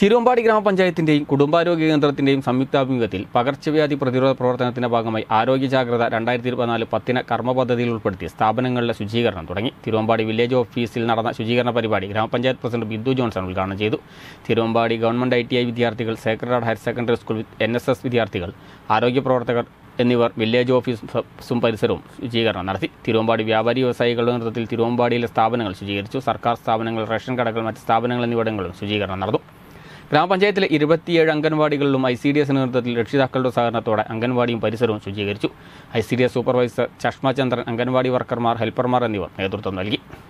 തിരുവമ്പാടി ഗ്രാമപഞ്ചായത്തിന്റെയും കുടുംബാരോഗ്യ കേന്ദ്രത്തിന്റെയും സംയുക്താഭിമുഖ്യത്തിൽ പകർച്ചവ്യാധി പ്രതിരോധ പ്രവർത്തനത്തിന്റെ ഭാഗമായി ആരോഗ്യ ജാഗ്രത രണ്ടായിരത്തി ഇരുപത്തിനാല് പത്തിന് കർമ്മ പദ്ധതിയിൽ ഉൾപ്പെടുത്തി സ്ഥാപനങ്ങളിലെ ശുചീകരണം തുടങ്ങി തിരുവമ്പാടി വില്ലേജ് ഓഫീസിൽ നടന്ന ശുചീകരണ പരിപാടി ഗ്രാമപഞ്ചായത്ത് പ്രസിഡന്റ് ബിന്ദു ജോൺസൺ ഉദ്ഘാടനം ചെയ്തു Thiruvambady government I T I വിദ്യാർത്ഥികൾ sacred higher secondary school N S S വിദ്യാർത്ഥികൾ ആരോഗ്യ പ്രവർത്തകർ എന്നിവർ വില്ലേജ് ഓഫീസും പരിസരവും ശുചീകരണം നടത്തി തിരുവമ്പാടി വ്യാപാരി വ്യവസായികളുടെ നേതൃത്വത്തിൽ തിരുവമ്പാടിയിലെ സ്ഥാപനങ്ങൾ ശുചീകരിച്ചു സർക്കാർ സ്ഥാപനങ്ങൾ റേഷൻ കടകൾ മറ്റ് സ്ഥാപനങ്ങൾ എന്നിവിടങ്ങളിലും ശുചീകരണം നടന്നു ഗ്രാമപഞ്ചായത്തിലെ ഇരുപത്തിയേഴ് അംഗൻവാടികളിലും ഐ സി ഡി എസ് നേതൃത്വത്തിൽ രക്ഷിതാക്കളുടെ സഹകരണത്തോടെ അംഗൻവാടിയും പരിസരവും ശുചീകരിച്ചു I C D S supervisor Chashma Chandran anganwadi വർക്കർമാർ ഹെൽപ്പർമാർ എന്നിവർ നേതൃത്വം നൽകി